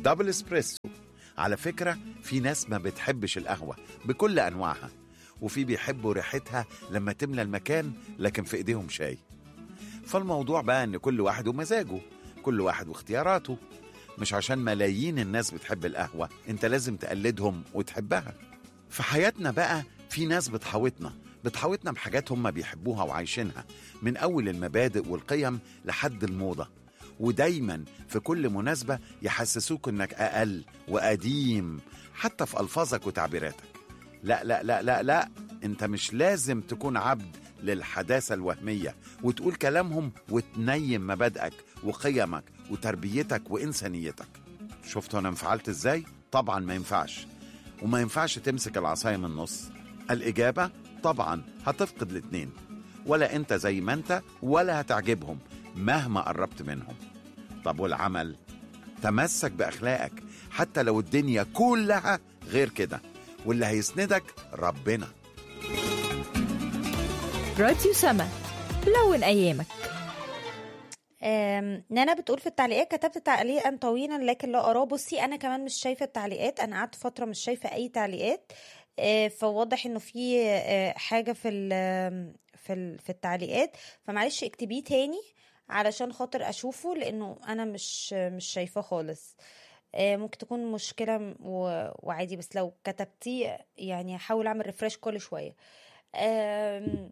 دبل اسبريسو على فكرة في ناس ما بتحبش القهوة بكل أنواعها وفي بيحبوا ريحتها لما تملى المكان لكن في إيديهم شاي فالموضوع بقى إن كل واحد ومزاجه كل واحد واختياراته مش عشان ملايين الناس بتحب القهوة انت لازم تقلدهم وتحبها في حياتنا بقى في ناس بتحاوطنا بتحاوطنا بحاجات هم بيحبوها وعايشينها من أول المبادئ والقيم لحد الموضة ودايما في كل مناسبة يحسسوك انك أقل وقديم حتى في ألفاظك وتعبيراتك لا لا لا لا لا انت مش لازم تكون عبد للحداثة الوهمية وتقول كلامهم وتنيم مبادئك وقيمك وتربيتك وإنسانيتك شفتوا أنا انفعلت إزاي؟ طبعا ما ينفعش وما ينفعش تمسك العصاية من النص الإجابة طبعا هتفقد الاتنين ولا أنت زي ما أنت ولا هتعجبهم مهما قربت منهم طب والعمل تمسك بأخلاقك حتى لو الدنيا كلها غير كده واللي هيسندك ربنا راديو سما لون أيامك آم، نانا بتقول في التعليقات كتبت تعليقا طويلا لكن لا اراه بصي انا كمان مش شايفه التعليقات انا قعدت فتره مش شايفه اي تعليقات آه، فواضح انه في آه، حاجه في ال- في ال- في التعليقات فمعلش اكتبيه تاني علشان خاطر اشوفه لانه انا مش مش شايفاه خالص آه، ممكن تكون مشكله م- و- وعادي بس لو كتبتيه يعني هحاول اعمل ريفرش كل شويه آم،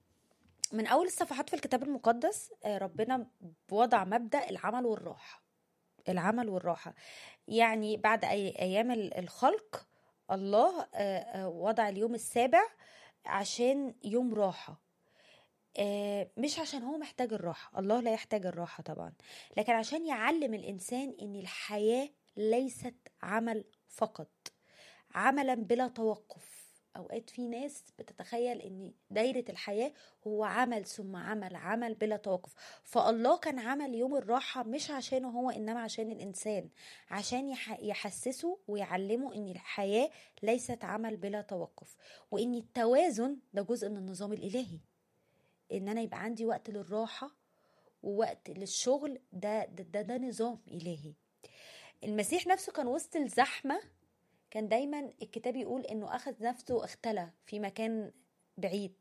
من اول الصفحات في الكتاب المقدس آه، ربنا وضع مبدا العمل والراحه العمل والراحه يعني بعد أي ايام ال- الخلق الله آه، آه، وضع اليوم السابع عشان يوم راحه آه، مش عشان هو محتاج الراحه الله لا يحتاج الراحه طبعا لكن عشان يعلم الانسان ان الحياه ليست عمل فقط عملا بلا توقف اوقات في ناس بتتخيل ان دايره الحياه هو عمل ثم عمل عمل بلا توقف فالله كان عمل يوم الراحه مش عشانه هو انما عشان الانسان عشان يح- يحسسه ويعلمه ان الحياه ليست عمل بلا توقف وان التوازن ده جزء من النظام الالهي ان انا يبقى عندي وقت للراحه ووقت للشغل ده ده, ده, ده نظام الهي المسيح نفسه كان وسط الزحمه كان دايما الكتاب يقول انه اخذ نفسه اختلى في مكان بعيد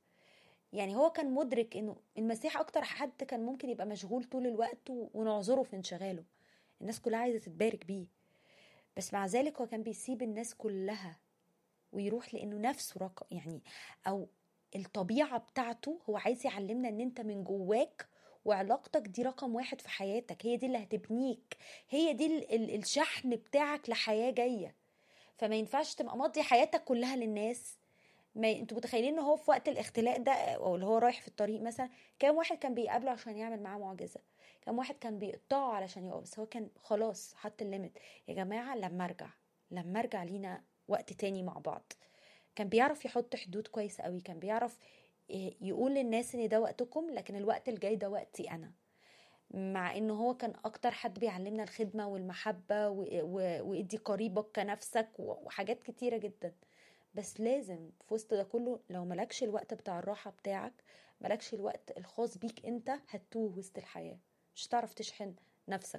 يعني هو كان مدرك انه المسيح اكتر حد كان ممكن يبقى مشغول طول الوقت و- ونعذره في انشغاله الناس كلها عايزه تتبارك بيه بس مع ذلك هو كان بيسيب الناس كلها ويروح لانه نفسه رق... يعني او الطبيعه بتاعته هو عايز يعلمنا ان انت من جواك وعلاقتك دي رقم واحد في حياتك هي دي اللي هتبنيك هي دي ال- ال- الشحن بتاعك لحياه جايه فما ينفعش تبقى مقضي حياتك كلها للناس ما انتوا متخيلين ان هو في وقت الاختلاء ده او اللي هو رايح في الطريق مثلا كام واحد كان بيقابله عشان يعمل معاه معجزه كام واحد كان بيقطعه علشان يقف بس هو كان خلاص حط الليميت يا جماعه لما ارجع لما ارجع لينا وقت تاني مع بعض كان بيعرف يحط حدود كويس قوي كان بيعرف ي- يقول للناس ان ده وقتكم لكن الوقت الجاي ده وقتي انا مع انه هو كان اكتر حد بيعلمنا الخدمه والمحبه و- و- وادي قريبك كنفسك و- وحاجات كتيره جدا بس لازم في وسط ده كله لو ملكش الوقت بتاع الراحه بتاعك ملكش الوقت الخاص بيك انت هتوه وسط الحياه مش هتعرف تشحن نفسك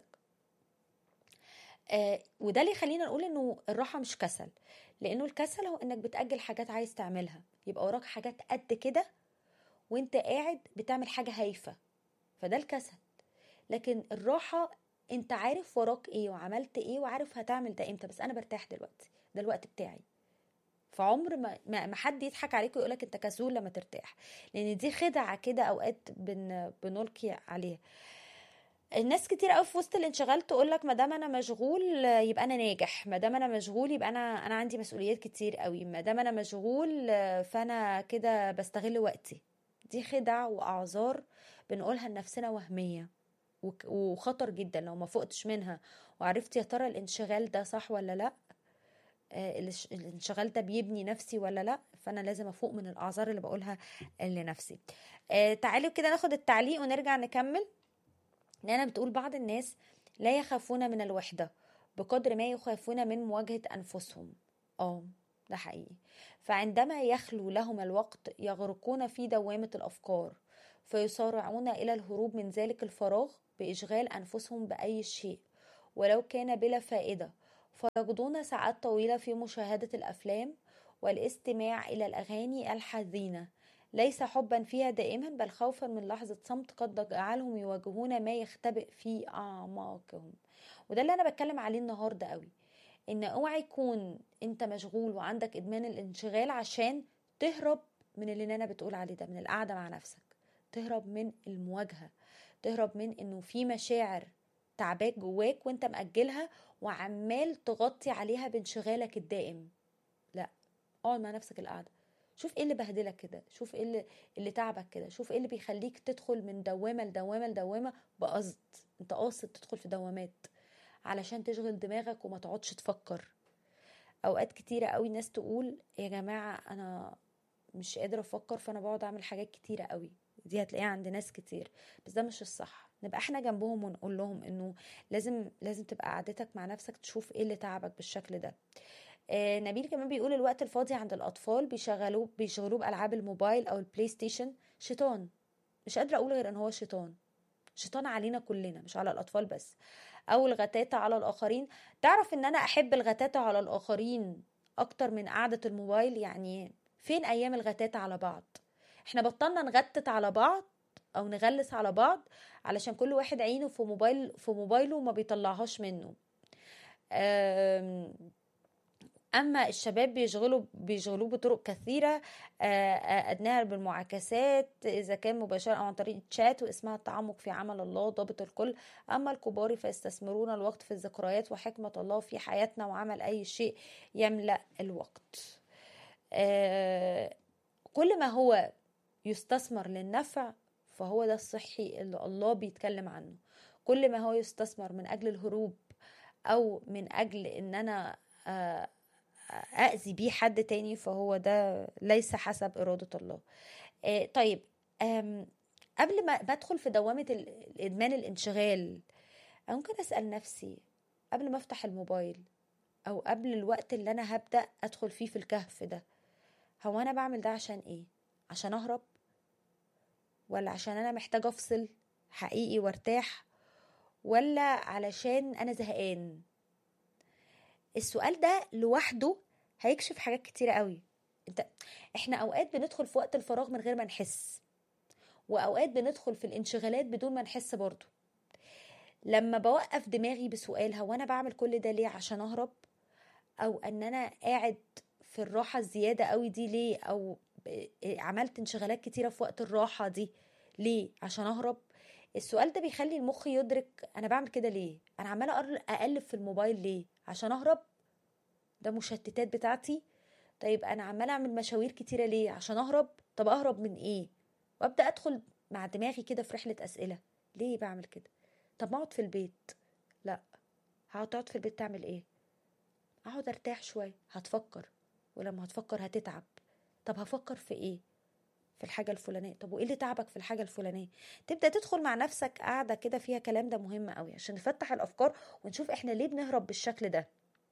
آه وده اللي يخلينا نقول انه الراحه مش كسل لانه الكسل هو انك بتاجل حاجات عايز تعملها يبقى وراك حاجات قد كده وانت قاعد بتعمل حاجه هايفه فده الكسل لكن الراحه انت عارف وراك ايه وعملت ايه وعارف هتعمل ده امتى بس انا برتاح دلوقتي ده الوقت بتاعي فعمر ما ما ما حد يضحك عليك ويقولك انت كسول لما ترتاح لان دي خدعه كده اوقات بن بنلقي عليها الناس كتير قوي في وسط الانشغال تقول لك ما دام انا مشغول آه، يبقى انا ناجح ما دام انا مشغول يبقى انا انا عندي مسؤوليات كتير قوي ما دام انا مشغول آه، فانا كده بستغل وقتي دي خدع واعذار بنقولها لنفسنا وهميه وك- وخطر جدا لو ما فقتش منها وعرفت يا ترى الانشغال ده صح ولا لا آه، الش- الانشغال ده بيبني نفسي ولا لا فانا لازم افوق من الاعذار اللي بقولها لنفسي آه، تعالوا كده ناخد التعليق ونرجع نكمل نانا بتقول بعض الناس لا يخافون من الوحدة بقدر ما يخافون من مواجهة أنفسهم اه ده حقيقي فعندما يخلو لهم الوقت يغرقون في دوامة الأفكار فيصارعون إلى الهروب من ذلك الفراغ بإشغال أنفسهم بأي شيء ولو كان بلا فائدة فيقضون ساعات طويلة في مشاهدة الأفلام والاستماع إلى الأغاني الحزينة ليس حبا فيها دائما بل خوفا من لحظة صمت قد جعلهم يواجهون ما يختبئ في أعماقهم وده اللي أنا بتكلم عليه النهاردة قوي إن اوعى يكون أنت مشغول وعندك إدمان الانشغال عشان تهرب من اللي نانا بتقول عليه ده من القعدة مع نفسك تهرب من المواجهة تهرب من إنه في مشاعر تعباك جواك وانت مأجلها وعمال تغطي عليها بانشغالك الدائم لا اقعد مع نفسك القعده شوف ايه اللي بهدلك كده شوف ايه اللي, اللي تعبك كده شوف ايه اللي بيخليك تدخل من دوامه لدوامه لدوامه بقصد انت قاصد تدخل في دوامات علشان تشغل دماغك وما تقعدش تفكر اوقات كتيره قوي ناس تقول يا جماعه انا مش قادره افكر فانا بقعد اعمل حاجات كتيره قوي دي هتلاقيها عند ناس كتير بس ده مش الصح نبقى احنا جنبهم ونقول لهم انه لازم لازم تبقى قعدتك مع نفسك تشوف ايه اللي تعبك بالشكل ده آه نبيل كمان بيقول الوقت الفاضي عند الاطفال بيشغلوه بيشغلوه بالعاب الموبايل او البلاي ستيشن شيطان مش قادره اقول غير ان هو شيطان شيطان علينا كلنا مش على الاطفال بس او الغتاتة على الاخرين تعرف ان انا احب الغتاتة على الاخرين اكتر من قعدة الموبايل يعني فين ايام الغتاتة على بعض احنا بطلنا نغتت على بعض او نغلس على بعض علشان كل واحد عينه في موبايل في موبايله وما بيطلعهاش منه اما الشباب بيشغلوا بيشغلوه بطرق كثيره ادناها بالمعاكسات اذا كان مباشره او عن طريق الشات واسمها التعمق في عمل الله ضابط الكل اما الكبار فيستثمرون الوقت في الذكريات وحكمه الله في حياتنا وعمل اي شيء يملا الوقت كل ما هو يستثمر للنفع فهو ده الصحي اللي الله بيتكلم عنه كل ما هو يستثمر من اجل الهروب او من اجل ان انا اذي بيه حد تاني فهو ده ليس حسب اراده الله طيب قبل ما بدخل في دوامه الادمان الانشغال ممكن اسال نفسي قبل ما افتح الموبايل او قبل الوقت اللي انا هبدا ادخل فيه في الكهف ده هو انا بعمل ده عشان ايه عشان اهرب ولا عشان انا محتاجه افصل حقيقي وارتاح ولا علشان انا زهقان السؤال ده لوحده هيكشف حاجات كتيرة قوي انت احنا اوقات بندخل في وقت الفراغ من غير ما نحس واوقات بندخل في الانشغالات بدون ما نحس برضو لما بوقف دماغي بسؤال هو انا بعمل كل ده ليه عشان اهرب او ان انا قاعد في الراحة الزيادة قوي دي ليه او عملت انشغالات كتيرة في وقت الراحة دي ليه عشان اهرب السؤال ده بيخلي المخ يدرك انا بعمل كده ليه انا عماله اقلب في الموبايل ليه عشان اهرب ده مشتتات بتاعتي طيب انا عماله اعمل مشاوير كتيره ليه عشان اهرب طب اهرب من ايه وابدا ادخل مع دماغي كده في رحله اسئله ليه بعمل كده طب ما اقعد في البيت لا هقعد تقعد في البيت تعمل ايه اقعد ارتاح شويه هتفكر ولما هتفكر هتتعب طب هفكر في ايه في الحاجة الفلانية طب وإيه اللي تعبك في الحاجة الفلانية تبدأ تدخل مع نفسك قاعدة كده فيها كلام ده مهم قوي عشان نفتح الأفكار ونشوف إحنا ليه بنهرب بالشكل ده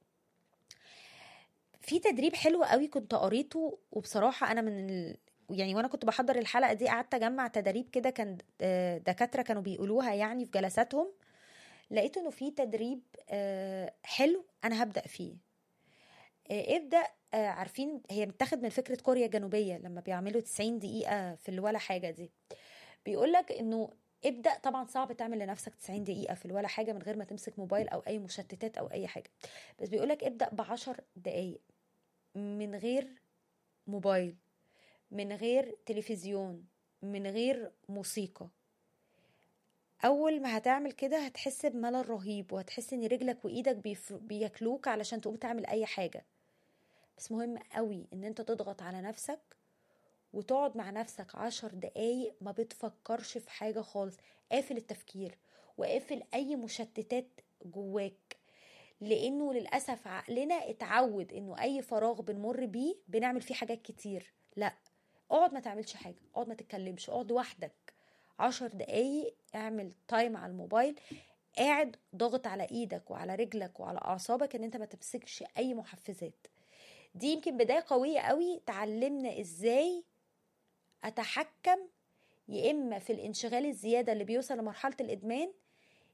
في تدريب حلو قوي كنت قريته وبصراحة أنا من ال... يعني وانا كنت بحضر الحلقه دي قعدت اجمع تدريب كده كان دكاتره كانوا بيقولوها يعني في جلساتهم لقيت انه في تدريب حلو انا هبدا فيه ابدا عارفين هي متاخد من فكره كوريا الجنوبيه لما بيعملوا 90 دقيقه في الولا حاجه دي بيقول لك انه ابدا طبعا صعب تعمل لنفسك 90 دقيقه في الولا حاجه من غير ما تمسك موبايل او اي مشتتات او اي حاجه بس بيقول لك ابدا ب 10 دقائق من غير موبايل من غير تلفزيون من غير موسيقى اول ما هتعمل كده هتحس بملل رهيب وهتحس ان رجلك وايدك بياكلوك علشان تقوم تعمل اي حاجه بس مهم قوي ان انت تضغط على نفسك وتقعد مع نفسك عشر دقايق ما بتفكرش في حاجة خالص قافل التفكير وقافل اي مشتتات جواك لانه للأسف عقلنا اتعود انه اي فراغ بنمر بيه بنعمل فيه حاجات كتير لا اقعد ما تعملش حاجة اقعد ما تتكلمش اقعد وحدك عشر دقايق اعمل تايم على الموبايل قاعد ضاغط على ايدك وعلى رجلك وعلى اعصابك ان انت ما تمسكش اي محفزات دي يمكن بداية قوية قوي تعلمنا ازاي اتحكم يا اما في الانشغال الزيادة اللي بيوصل لمرحلة الادمان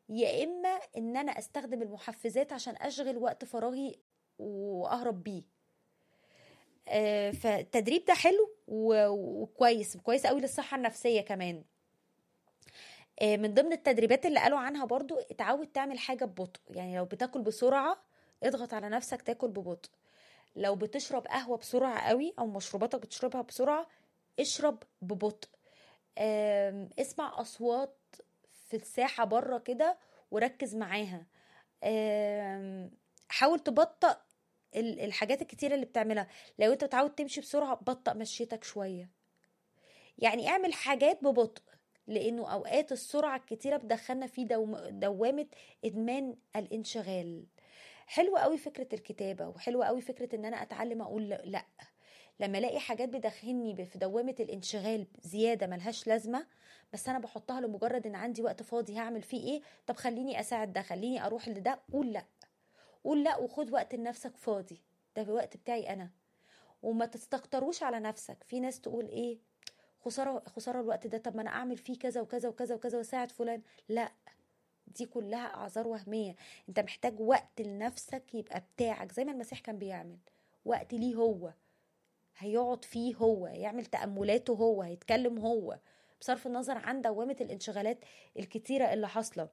يا اما ان انا استخدم المحفزات عشان اشغل وقت فراغي واهرب بيه آه، فالتدريب ده حلو و- وكويس كويس قوي للصحه النفسيه كمان آه، من ضمن التدريبات اللي قالوا عنها برضو اتعود تعمل حاجه ببطء يعني لو بتاكل بسرعه اضغط على نفسك تاكل ببطء لو بتشرب قهوه بسرعه قوي او مشروباتك بتشربها بسرعه اشرب ببطء آم، اسمع اصوات في الساحه بره كده وركز معاها آم، حاول تبطأ ال- الحاجات الكتيرة اللي بتعملها لو انت متعود تمشي بسرعة بطأ مشيتك شوية يعني اعمل حاجات ببطء لانه اوقات السرعة الكتيرة بتدخلنا في دوم دوامة ادمان الانشغال حلوة قوي فكرة الكتابة وحلوة قوي فكرة ان انا اتعلم اقول لا لما الاقي حاجات بتدخلني في دوامة الانشغال زيادة ملهاش لازمة بس انا بحطها لمجرد ان عندي وقت فاضي هعمل فيه ايه طب خليني اساعد ده خليني اروح لده قول لا قول لا وخد وقت لنفسك فاضي ده الوقت بتاعي انا وما تستكتروش على نفسك في ناس تقول ايه خساره خساره الوقت ده طب ما انا اعمل فيه كذا وكذا وكذا وكذا واساعد فلان لا دي كلها اعذار وهميه انت محتاج وقت لنفسك يبقى بتاعك زي ما المسيح كان بيعمل وقت ليه هو هيقعد فيه هو يعمل تأملاته هو هيتكلم هو بصرف النظر عن دوامة الانشغالات الكتيرة اللي حاصلة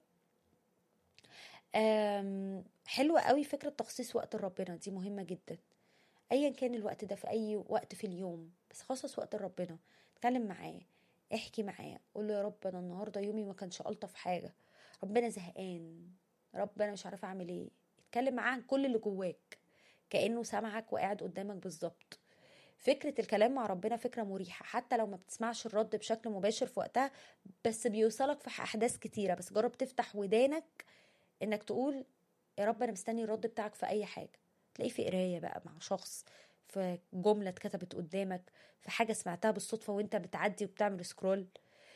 أم، حلوة قوي فكرة تخصيص وقت لربنا دي مهمة جدا ايا كان الوقت ده في اي وقت في اليوم بس خصص وقت لربنا اتكلم معاه احكي معاه قول له يا رب انا النهارده يومي ما كانش الطف حاجه ربنا زهقان رب انا مش عارفه اعمل ايه اتكلم معاه عن كل اللي جواك كانه سامعك وقاعد قدامك بالظبط فكرة الكلام مع ربنا فكرة مريحة حتى لو ما بتسمعش الرد بشكل مباشر في وقتها بس بيوصلك في أحداث كتيرة بس جرب تفتح ودانك إنك تقول يا رب أنا مستني الرد بتاعك في أي حاجة تلاقيه في قراية بقى مع شخص في جملة اتكتبت قدامك في حاجة سمعتها بالصدفة وانت بتعدي وبتعمل سكرول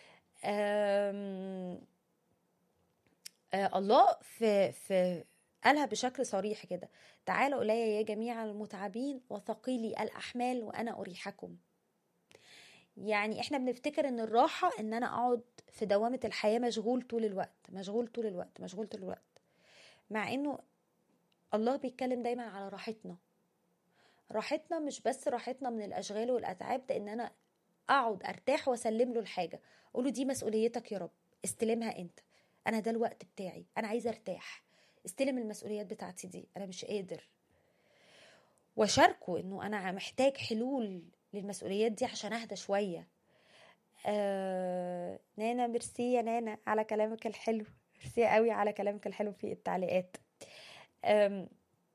أم... آه الله في في قالها بشكل صريح كده تعالوا إلي يا جميع المتعبين وثقيلي الأحمال وأنا أريحكم يعني احنا بنفتكر ان الراحة ان انا اقعد في دوامة الحياة مشغول طول الوقت مشغول طول الوقت مشغول طول الوقت مع انه الله بيتكلم دايما على راحتنا راحتنا مش بس راحتنا من الاشغال والاتعاب ده ان انا اقعد ارتاح واسلم له الحاجه اقول له دي مسؤوليتك يا رب استلمها انت انا ده الوقت بتاعي انا عايزه ارتاح استلم المسؤوليات بتاعتي دي انا مش قادر وشاركه انه انا محتاج حلول للمسؤوليات دي عشان اهدى شويه آه... نانا ميرسي يا نانا على كلامك الحلو ميرسي قوي على كلامك الحلو في التعليقات آم...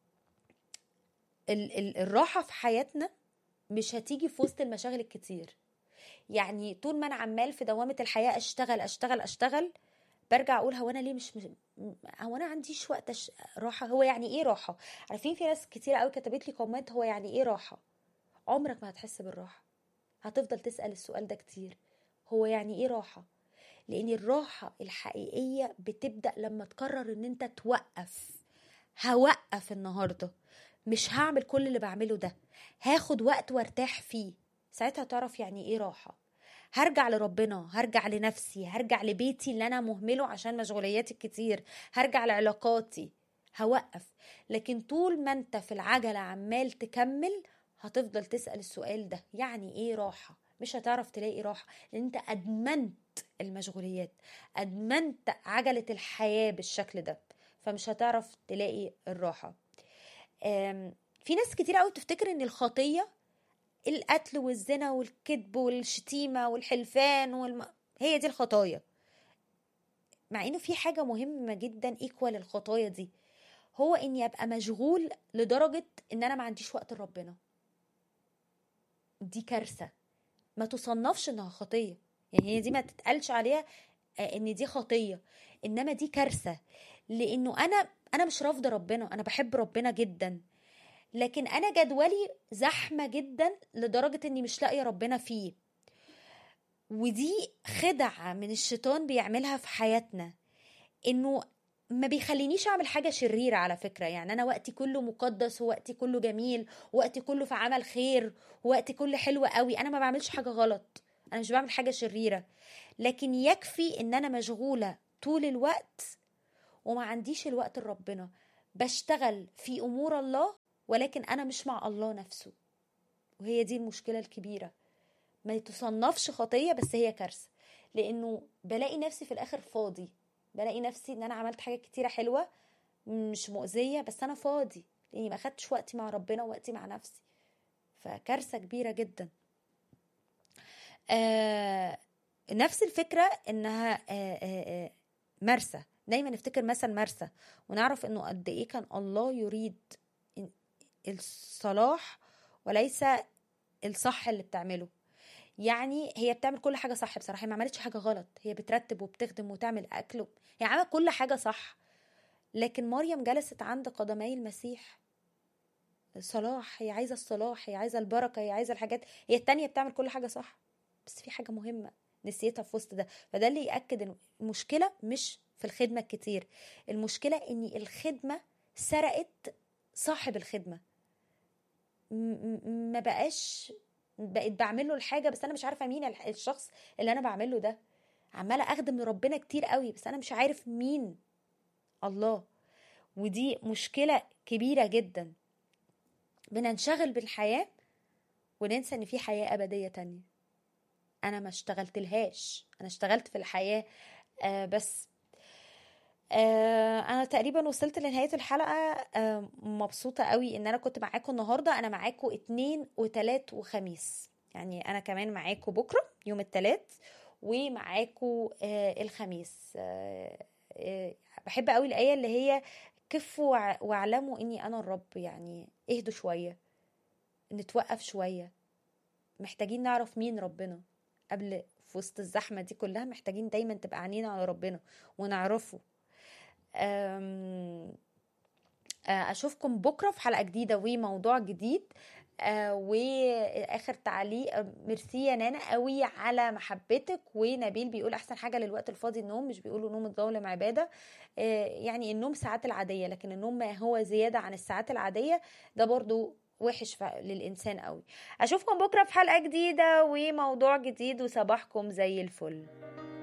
ال- ال- الراحة في حياتنا مش هتيجي في وسط المشاغل الكتير يعني طول ما انا عمال في دوامة الحياة اشتغل اشتغل اشتغل برجع اقول هو انا ليه مش مش- هو انا عنديش وقت أش... راحة هو يعني ايه راحة عارفين في ناس كتير قوي كتبت لي كومنت هو يعني ايه راحة عمرك ما هتحس بالراحة هتفضل تسأل السؤال ده كتير هو يعني ايه راحة لان الراحة الحقيقية بتبدأ لما تقرر ان انت توقف هوقف النهارده مش هعمل كل اللي بعمله ده هاخد وقت وارتاح فيه ساعتها تعرف يعني ايه راحة هرجع لربنا هرجع لنفسي هرجع لبيتي اللي انا مهمله عشان مشغولياتي الكتير هرجع لعلاقاتي هوقف لكن طول ما انت في العجلة عمال تكمل هتفضل تسأل السؤال ده يعني ايه راحة مش هتعرف تلاقي راحة لان انت ادمنت المشغوليات ادمنت عجلة الحياة بالشكل ده فمش هتعرف تلاقي الراحة آم، في ناس كتير قوي بتفتكر ان الخطيه القتل والزنا والكذب والشتيمه والحلفان والم... هي دي الخطايا مع انه في حاجه مهمه جدا ايكوال الخطايا دي هو اني ابقى مشغول لدرجه ان انا ما عنديش وقت لربنا دي كارثه ما تصنفش انها خطيه يعني هي دي ما تتقالش عليها آه، ان دي خطيه انما دي كارثه لانه انا انا مش رافضه ربنا انا بحب ربنا جدا لكن انا جدولي زحمه جدا لدرجه اني مش لاقيه ربنا فيه ودي خدعه من الشيطان بيعملها في حياتنا انه ما بيخلينيش اعمل حاجه شريره على فكره يعني انا وقتي كله مقدس ووقتي كله جميل ووقتي كله في عمل خير ووقتي كله حلو قوي انا ما بعملش حاجه غلط انا مش بعمل حاجه شريره لكن يكفي ان انا مشغوله طول الوقت وما عنديش الوقت لربنا بشتغل في امور الله ولكن انا مش مع الله نفسه وهي دي المشكله الكبيره ما تصنفش خطيه بس هي كارثه لانه بلاقي نفسي في الاخر فاضي بلاقي نفسي ان انا عملت حاجات كتيره حلوه مش مؤذيه بس انا فاضي لاني ما خدتش وقتي مع ربنا ووقتي مع نفسي فكارثه كبيره جدا آه نفس الفكره انها آه آه آه مرسى دايما نفتكر مثل مرسى ونعرف انه قد ايه كان الله يريد الصلاح وليس الصح اللي بتعمله يعني هي بتعمل كل حاجه صح بصراحه هي ما عملتش حاجه غلط هي بترتب وبتخدم وتعمل اكل هي عملت كل حاجه صح لكن مريم جلست عند قدمي المسيح صلاح هي عايزه الصلاح هي عايزه البركه هي عايزه الحاجات هي التانية بتعمل كل حاجه صح بس في حاجه مهمه نسيتها في وسط ده فده اللي ياكد ان المشكله مش في الخدمه الكتير المشكله ان الخدمه سرقت صاحب الخدمه ما بقاش بقيت بعمل له الحاجه بس انا مش عارفه مين الشخص اللي انا بعمل له ده عماله اخدم لربنا كتير قوي بس انا مش عارف مين الله ودي مشكله كبيره جدا بننشغل بالحياه وننسى ان في حياه ابديه تانية انا ما اشتغلتلهاش انا اشتغلت في الحياه آه بس آه انا تقريبا وصلت لنهايه الحلقه آه مبسوطه قوي ان انا كنت معاكم النهارده انا معاكم اتنين وتلات وخميس يعني انا كمان معاكم بكره يوم التلات ومعاكم آه الخميس آه آه بحب قوي الايه اللي هي كفوا واعلموا اني انا الرب يعني اهدوا شويه نتوقف شويه محتاجين نعرف مين ربنا قبل في وسط الزحمه دي كلها محتاجين دايما تبقى عينينا على ربنا ونعرفه اشوفكم بكره في حلقه جديده وموضوع جديد آه واخر تعليق ميرسي يا نانا قوي على محبتك ونبيل بيقول احسن حاجه للوقت الفاضي النوم مش بيقولوا نوم الظالم عباده آه يعني النوم ساعات العاديه لكن النوم ما هو زياده عن الساعات العاديه ده برضو وحش للانسان قوي اشوفكم بكره في حلقه جديده وموضوع جديد وصباحكم زي الفل